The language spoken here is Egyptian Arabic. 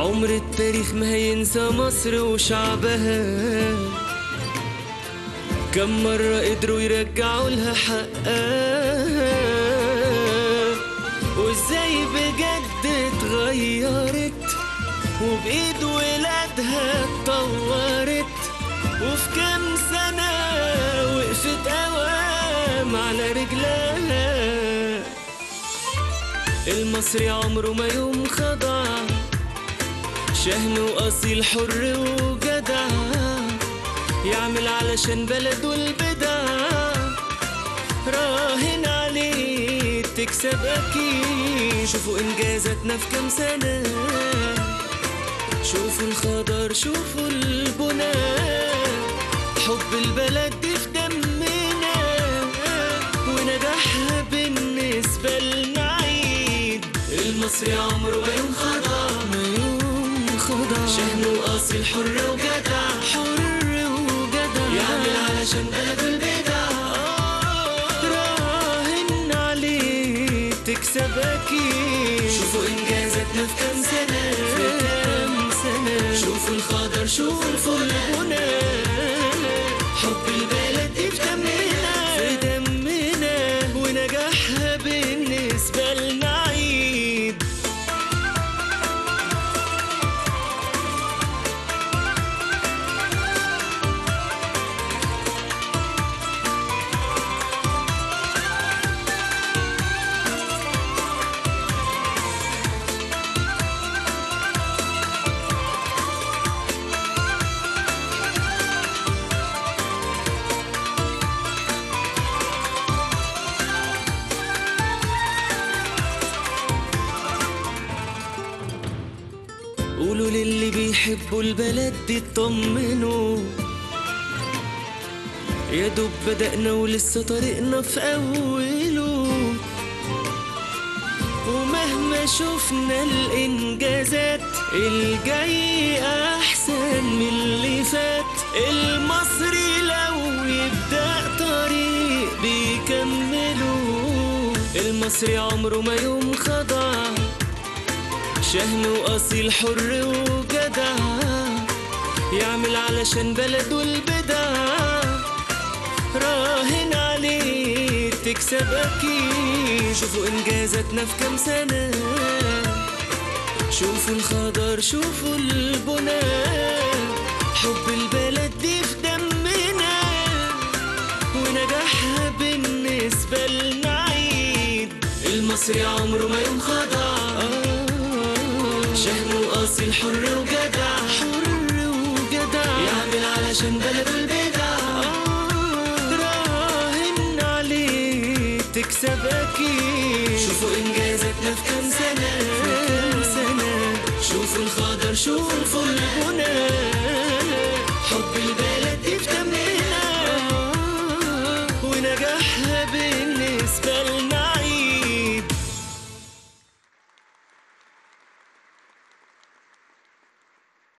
عمر التاريخ ما هينسى مصر وشعبها كم مرة قدروا يرجعوا لها حقها وازاي بجد اتغيرت وبإيد ولادها اتطورت وفي كام سنة وقفت قوام على رجلها المصري عمره ما يوم خضع شهم وأصيل حر وجدع يعمل علشان بلده البدع راهن عليه تكسب أكيد شوفوا إنجازاتنا في كام سنة شوفوا الخضر شوفوا البناء حب البلد دي في دمنا ونجاحها بالنسبة لنا عيد المصري عمره ما يوم خضع ما يوم خضع شهم وأصيل حر وجدع حر وجدع يعمل علشان بلده البدع راهن عليه تكسب أكيد شوفوا إنجازاتنا في كام سنة في كام سنة شوفوا الخضر شوفوا البناء حب البلد دي في دمنا في دمنا ونجاحها بالنسبة لنا عيد قولوا للي بيحبوا البلد دي اطمنوا يا دوب بدأنا ولسه طريقنا في أوله ومهما شفنا الإنجازات الجاي أحسن من اللي فات المصري لو يبدأ طريق بيكمله المصري عمره ما يوم خضع شهم وأصيل حر وجدع يعمل علشان بلده البدع راهن عليه تكسب أكيد شوفوا إنجازاتنا في كام سنة شوفوا الخضر شوفوا البناء حب البلد دي في دمنا ونجاحها بالنسبة لنا عيد المصري عمره ما يوم خضع شهم وأصيل حر وجدع حر وجدع يعمل علشان بلده البدع راهن عليه تكسب أكيد شوفوا إنجازاتنا في كام سنة في كام سنة شوفوا الخضر شوفوا البناء حب البلد